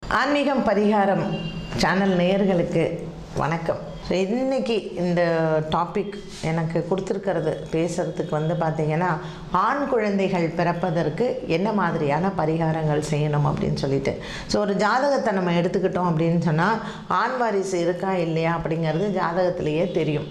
ஆன்மீகம் பரிகாரம் சேனல் நேயர்களுக்கு வணக்கம் ஸோ இன்னைக்கு இந்த டாபிக் எனக்கு கொடுத்துருக்கிறது பேசுகிறதுக்கு வந்து பார்த்திங்கன்னா ஆண் குழந்தைகள் பிறப்பதற்கு என்ன மாதிரியான பரிகாரங்கள் செய்யணும் அப்படின்னு சொல்லிட்டு ஸோ ஒரு ஜாதகத்தை நம்ம எடுத்துக்கிட்டோம் அப்படின்னு சொன்னால் ஆண் வாரிசு இருக்கா இல்லையா அப்படிங்கிறது ஜாதகத்திலேயே தெரியும்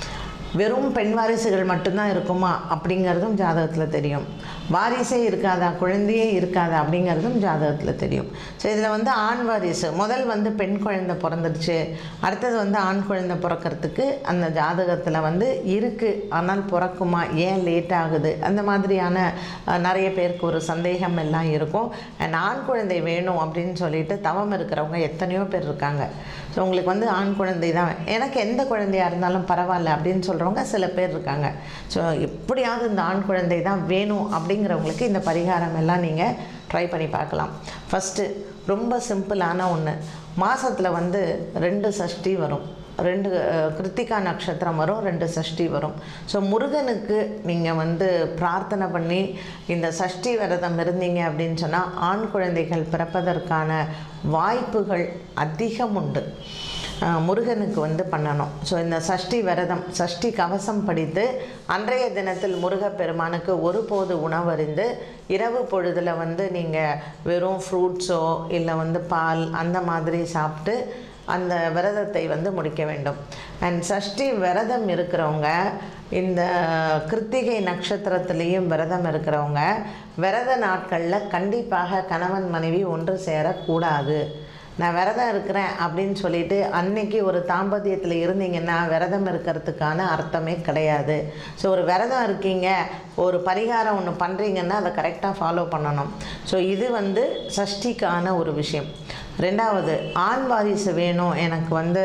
வெறும் பெண் வாரிசுகள் மட்டும்தான் இருக்குமா அப்படிங்கிறதும் ஜாதகத்தில் தெரியும் வாரிசே இருக்காதா குழந்தையே இருக்காதா அப்படிங்கிறதும் ஜாதகத்தில் தெரியும் ஸோ இதில் வந்து ஆண் வாரிசு முதல் வந்து பெண் குழந்தை பிறந்துடுச்சு அடுத்தது வந்து ஆண் குழந்தை பிறக்கிறதுக்கு அந்த ஜாதகத்தில் வந்து இருக்குது ஆனால் பிறக்குமா ஏன் லேட் ஆகுது அந்த மாதிரியான அஹ், நிறைய பேருக்கு ஒரு சந்தேகம் எல்லாம் இருக்கும் அண்ட் ஆண் குழந்தை வேணும் அப்படின்னு சொல்லிட்டு தவம் இருக்கிறவங்க எத்தனையோ பேர் இருக்காங்க ஸோ உங்களுக்கு வந்து ஆண் குழந்தை தான் எனக்கு எந்த குழந்தையாக இருந்தாலும் பரவாயில்ல அப்படின்னு சொல்கிறவங்க சில பேர் இருக்காங்க ஸோ எப்படியாவது இந்த ஆண் குழந்தை தான் வேணும் அப்படிங்கிறவங்களுக்கு இந்த பரிகாரம் எல்லாம் நீங்கள் ட்ரை பண்ணி பார்க்கலாம் ஃபஸ்ட்டு ரொம்ப சிம்பிளான ஒன்று மாதத்தில் வந்து ரெண்டு சஷ்டி வரும் ரெண்டு அஹ், கிருத்திகா நட்சத்திரம் வரும் ரெண்டு சஷ்டி வரும் ஸோ முருகனுக்கு நீங்கள் வந்து பிரார்த்தனை பண்ணி இந்த சஷ்டி விரதம் இருந்தீங்க அப்படின்னு சொன்னால் ஆண் குழந்தைகள் பிறப்பதற்கான வாய்ப்புகள் அதிகம் உண்டு அஹ், முருகனுக்கு வந்து பண்ணணும் ஸோ இந்த சஷ்டி விரதம் சஷ்டி கவசம் படித்து அன்றைய தினத்தில் முருகப்பெருமானுக்கு ஒருபோது உணவறிந்து இரவு பொழுதில் வந்து நீங்கள் வெறும் ஃப்ரூட்ஸோ இல்லை வந்து பால் அந்த மாதிரி சாப்பிட்டு அந்த விரதத்தை வந்து முடிக்க வேண்டும் அண்ட் சஷ்டி விரதம் இருக்கிறவங்க இந்த கிருத்திகை நட்சத்திரத்திலையும் விரதம் இருக்கிறவங்க விரத நாட்களில் கண்டிப்பாக கணவன் மனைவி ஒன்று சேரக்கூடாது நான் விரதம் இருக்கிறேன் அப்படின்னு சொல்லிட்டு அன்னைக்கு ஒரு தாம்பத்தியத்தில் இருந்தீங்கன்னா விரதம் இருக்கிறதுக்கான அர்த்தமே கிடையாது ஸோ ஒரு விரதம் இருக்கீங்க ஒரு பரிகாரம் ஒன்று பண்ணுறீங்கன்னா அதை கரெக்டாக ஃபாலோ பண்ணணும் ஸோ இது வந்து சஷ்டிக்கான ஒரு விஷயம் ரெண்டாவது ஆண் வாரிசு வேணும் எனக்கு வந்து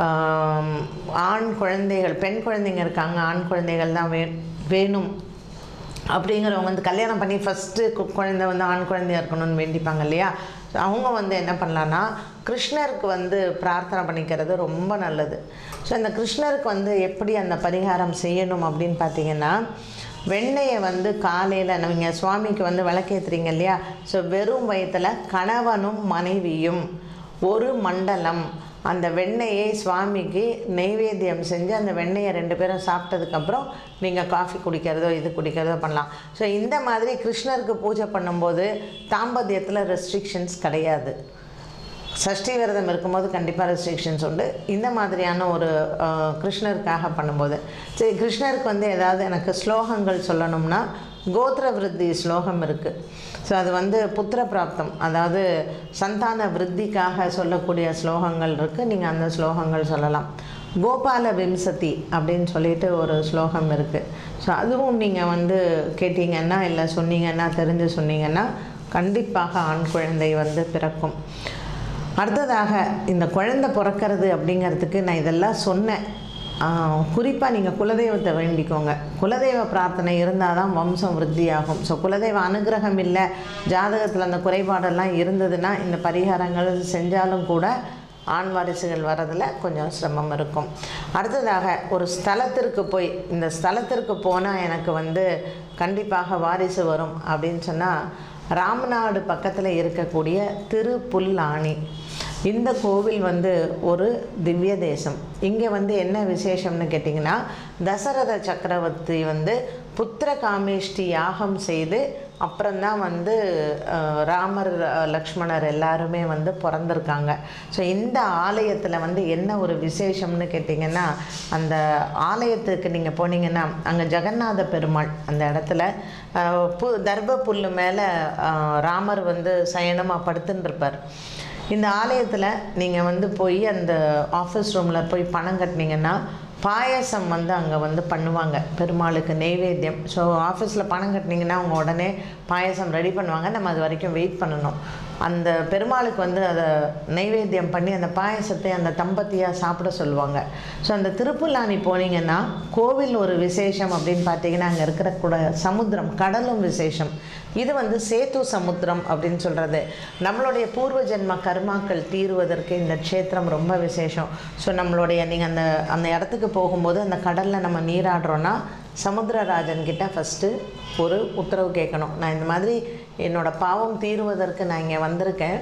ஆம், ஆண் குழந்தைகள் பெண் குழந்தைங்க இருக்காங்க ஆண் குழந்தைகள் தான் வே வேணும் அப்படிங்கிறவங்க வந்து கல்யாணம் பண்ணி ஃபஸ்ட்டு குழந்தை வந்து ஆண் குழந்தையா இருக்கணும்னு வேண்டிப்பாங்க இல்லையா So அவங்க வந்து என்ன பண்ணலான்னா கிருஷ்ணருக்கு வந்து பிரார்த்தனை பண்ணிக்கிறது ரொம்ப நல்லது ஸோ இந்த கிருஷ்ணருக்கு வந்து எப்படி அந்த பரிகாரம் செய்யணும் அப்படின்னு பார்த்தீங்கன்னா வெண்ணெயை வந்து காலையில் நீங்கள் சுவாமிக்கு வந்து விளக்கேற்றுறீங்க இல்லையா ஸோ வெறும் வயத்தில் கணவனும் மனைவியும் ஒரு மண்டலம் அந்த வெண்ணெயை சுவாமிக்கு நெய்வேத்தியம் செஞ்சு அந்த வெண்ணெயை ரெண்டு பேரும் சாப்பிட்டதுக்கப்புறம் நீங்கள் காஃபி குடிக்கிறதோ இது குடிக்கிறதோ பண்ணலாம் ஸோ இந்த மாதிரி கிருஷ்ணருக்கு பூஜை பண்ணும்போது தாம்பத்தியத்தில் ரெஸ்ட்ரிக்ஷன்ஸ் கிடையாது சஷ்டி விரதம் இருக்கும்போது கண்டிப்பாக ரெஸ்ட்ரிக்ஷன்ஸ் உண்டு இந்த மாதிரியான ஒரு அஹ், கிருஷ்ணருக்காக பண்ணும்போது சரி கிருஷ்ணருக்கு வந்து ஏதாவது எனக்கு ஸ்லோகங்கள் சொல்லணும்னா கோத்திர விருத்தி ஸ்லோகம் இருக்குது ஸோ அது வந்து புத்திர பிராப்தம் அதாவது சந்தான விருத்திக்காக சொல்லக்கூடிய ஸ்லோகங்கள் இருக்குது நீங்கள் அந்த ஸ்லோகங்கள் சொல்லலாம் கோபால விம்சதி அப்படின்னு சொல்லிட்டு ஒரு ஸ்லோகம் இருக்குது ஸோ அதுவும் நீங்கள் வந்து கேட்டிங்கன்னா இல்லை சொன்னீங்கன்னா தெரிஞ்சு சொன்னீங்கன்னா கண்டிப்பாக ஆண் குழந்தை வந்து பிறக்கும் அடுத்ததாக இந்த குழந்தை பிறக்கிறது அப்படிங்கிறதுக்கு நான் இதெல்லாம் சொன்னேன் குறிப்பாக நீங்கள் குலதெய்வத்தை வேண்டிக்கோங்க குலதெய்வ பிரார்த்தனை இருந்தால் தான் வம்சம் விருத்தியாகும் ஸோ குலதெய்வ அனுகிரகம் இல்லை ஜாதகத்தில் அந்த குறைபாடெல்லாம் இருந்ததுன்னா இந்த பரிகாரங்கள் செஞ்சாலும் கூட ஆண் வாரிசுகள் வரதில் கொஞ்சம் சிரமம் இருக்கும் அடுத்ததாக ஒரு ஸ்தலத்திற்கு போய் இந்த ஸ்தலத்திற்கு போனால் எனக்கு வந்து கண்டிப்பாக வாரிசு வரும் அப்படின்னு சொன்னால் ராமநாடு பக்கத்தில் இருக்கக்கூடிய திருப்புல்லானி இந்த கோவில் வந்து ஒரு திவ்ய தேசம் இங்கே வந்து என்ன விசேஷம்னு கேட்டிங்கன்னா தசரத சக்கரவர்த்தி வந்து புத்திர காமேஷ்டி யாகம் செய்து அப்புறம்தான் வந்து அஹ், ராமர் அஹ், லக்ஷ்மணர் எல்லாருமே வந்து பிறந்திருக்காங்க ஸோ இந்த ஆலயத்தில் வந்து என்ன ஒரு விசேஷம்னு கேட்டிங்கன்னா அந்த ஆலயத்துக்கு நீங்கள் போனீங்கன்னா அங்கே ஜெகநாத பெருமாள் அந்த இடத்துல அஹ், பு தர்ப புல்லு மேலே ராமர் வந்து சயனமாக படுத்துன்னு இருப்பார் இந்த ஆலயத்தில் நீங்கள் வந்து போய் அந்த ஆஃபீஸ் ரூமில் போய் பணம் கட்டினீங்கன்னா பாயசம் வந்து அங்கே வந்து பண்ணுவாங்க பெருமாளுக்கு நெய்வேத்தியம் ஸோ ஆஃபீஸில் பணம் கட்டினீங்கன்னா அவங்க உடனே பாயசம் ரெடி பண்ணுவாங்க நம்ம அது வரைக்கும் வெயிட் பண்ணணும் அந்த பெருமாளுக்கு வந்து அதை நெய்வேத்தியம் பண்ணி அந்த பாயசத்தை அந்த தம்பதியாக சாப்பிட சொல்லுவாங்க ஸோ அந்த திருப்புல்லானி போனீங்கன்னா கோவில் ஒரு விசேஷம் அப்படின்னு பார்த்தீங்கன்னா அங்கே இருக்கிற கூட சமுத்திரம் கடலும் விசேஷம் இது வந்து சேத்து சமுத்திரம் அப்படின்னு சொல்கிறது நம்மளுடைய பூர்வ ஜென்ம கர்மாக்கள் தீருவதற்கு இந்த க்ஷேத்திரம் ரொம்ப விசேஷம் ஸோ நம்மளுடைய நீங்கள் அந்த அந்த இடத்துக்கு போகும்போது அந்த கடலில் நம்ம நீராடுறோன்னா சமுத்திரராஜன் கிட்ட ஃபஸ்ட்டு ஒரு உத்தரவு கேட்கணும் நான் இந்த மாதிரி என்னோட பாவம் தீருவதற்கு நான் இங்கே வந்திருக்கேன்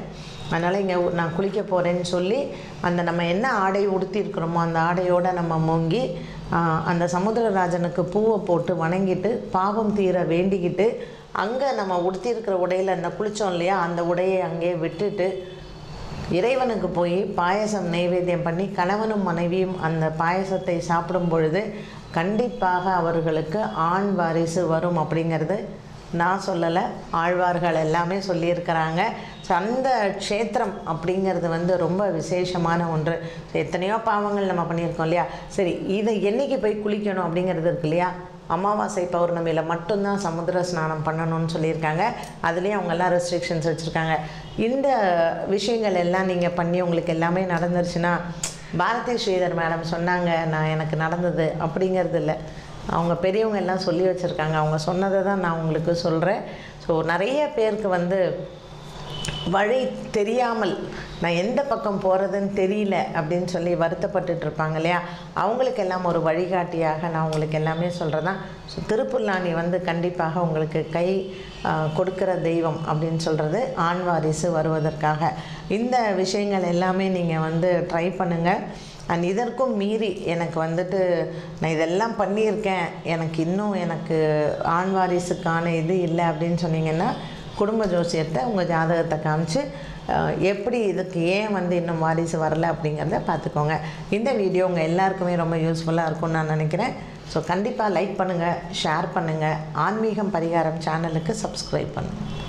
அதனால் இங்கே நான் குளிக்க போகிறேன்னு சொல்லி அந்த நம்ம என்ன ஆடை உடுத்தியிருக்கிறோமோ அந்த ஆடையோடு நம்ம மூங்கி ஆஹ், அந்த சமுத்திரராஜனுக்கு பூவை போட்டு வணங்கிட்டு பாவம் தீர வேண்டிக்கிட்டு அங்கே நம்ம உடுத்தியிருக்கிற உடையில் அந்த குளித்தோம் இல்லையா அந்த உடையை அங்கேயே விட்டுட்டு இறைவனுக்கு போய் பாயசம் நைவேத்தியம் பண்ணி கணவனும் மனைவியும் அந்த பாயசத்தை சாப்பிடும் பொழுது கண்டிப்பாக அவர்களுக்கு ஆண் வாரிசு வரும் அப்படிங்கிறது நான் சொல்லலை ஆழ்வார்கள் எல்லாமே சொல்லியிருக்கிறாங்க ஸோ அந்த க்ஷேத்திரம் அப்படிங்கிறது வந்து ரொம்ப விசேஷமான ஒன்று ஸோ எத்தனையோ பாவங்கள் நம்ம பண்ணியிருக்கோம் இல்லையா சரி இதை என்னைக்கு போய் குளிக்கணும் அப்படிங்கிறது இருக்கு இல்லையா அமாவாசை பௌர்ணமியில் மட்டும்தான் சமுத்திர ஸ்நானம் பண்ணணும்னு சொல்லியிருக்காங்க அதுலேயும் அவங்கெல்லாம் ரெஸ்ட்ரிக்ஷன்ஸ் வச்சுருக்காங்க இந்த விஷயங்கள் எல்லாம் நீங்கள் பண்ணி உங்களுக்கு எல்லாமே நடந்துருச்சுன்னா பாரதி ஸ்ரீதர் மேடம் சொன்னாங்க நான் எனக்கு நடந்தது அப்படிங்கிறது இல்லை அவங்க பெரியவங்க எல்லாம் சொல்லி வச்சுருக்காங்க அவங்க சொன்னதை தான் நான் உங்களுக்கு சொல்கிறேன் ஸோ நிறைய பேருக்கு வந்து வழி தெரியாமல் நான் எந்த பக்கம் போகிறதுன்னு தெரியல அப்படின்னு சொல்லி வருத்தப்பட்டுட்டு இருப்பாங்க இல்லையா அவங்களுக்கு எல்லாம் ஒரு வழிகாட்டியாக நான் உங்களுக்கு எல்லாமே சொல்கிறேன் தான் ஸோ திருப்புல்லானி வந்து கண்டிப்பாக உங்களுக்கு கை ஆ, கொடுக்கிற தெய்வம் அப்படின்னு சொல்கிறது ஆண் வாரிசு வருவதற்காக இந்த விஷயங்கள் எல்லாமே நீங்கள் வந்து ட்ரை பண்ணுங்கள் அண்ட் இதற்கும் மீறி எனக்கு வந்துட்டு நான் இதெல்லாம் பண்ணியிருக்கேன் எனக்கு இன்னும் எனக்கு ஆண் வாரிசுக்கான இது இல்லை அப்படின்னு சொன்னீங்கன்னா குடும்ப ஜோசியத்தை உங்கள் ஜாதகத்தை காமிச்சு அஹ், எப்படி இதுக்கு ஏன் வந்து இன்னும் வாரிசு வரல அப்படிங்கிறத பார்த்துக்கோங்க இந்த வீடியோ உங்கள் எல்லாருக்குமே ரொம்ப யூஸ்ஃபுல்லாக இருக்கும்னு நான் நினைக்கிறேன் ஸோ கண்டிப்பாக லைக் பண்ணுங்கள் ஷேர் பண்ணுங்கள் ஆன்மீகம் பரிகாரம் சேனலுக்கு சப்ஸ்கிரைப் பண்ணுங்கள்